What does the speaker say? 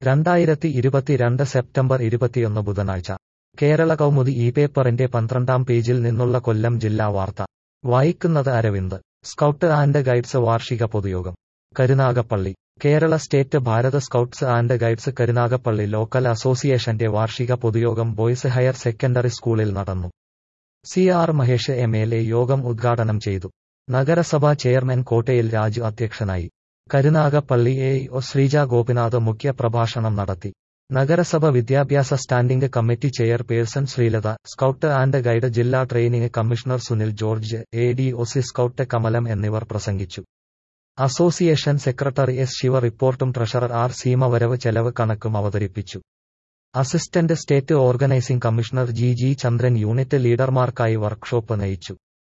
രണ്ടായിരത്തി ഇരുപത്തിരണ്ട് സെപ്റ്റംബർ ഇരുപത്തിയൊന്ന് ബുധനാഴ്ച കേരള കൗമുദി ഈ പേപ്പറിന്റെ പന്ത്രണ്ടാം പേജിൽ നിന്നുള്ള കൊല്ലം ജില്ലാ വാർത്ത വായിക്കുന്നത് അരവിന്ദ് സ്കൗട്ട് ആൻഡ് ഗൈഡ്സ് വാർഷിക പൊതുയോഗം Karunagappally Kerala state Bharat scouts and guides Karunagappally local അസോസിയേഷന്റെ വാർഷിക പൊതുയോഗം ബോയ്സ് ഹയർ സെക്കൻഡറി സ്കൂളിൽ നടന്നു C R Mahesh M L A യോഗം ഉദ്ഘാടനം ചെയ്തു നഗരസഭാ ചെയർമാൻ കോട്ടയിൽ രാജു അധ്യക്ഷനായി കരുനാഗപ്പള്ളി എ ഒ ശ്രീജ ഗോപിനാഥ് മുഖ്യ പ്രഭാഷണം നടത്തി നഗരസഭ വിദ്യാഭ്യാസ standing committee chairperson Sreelatha scout and guide ജില്ലാ training commissioner Sunil George A D O C scout Kamalam എന്നിവർ പ്രസംഗിച്ചു അസോസിയേഷൻ സെക്രട്ടറി എസ് ശിവ റിപ്പോർട്ടും ട്രഷറർ ആർ സീമ വരവ് ചെലവ് കണക്കും അവതരിപ്പിച്ചു assistant state organising commissioner G G Chandran unit ലീഡർമാർക്കായി വർക്ക്ഷോപ്പ് നയിച്ചു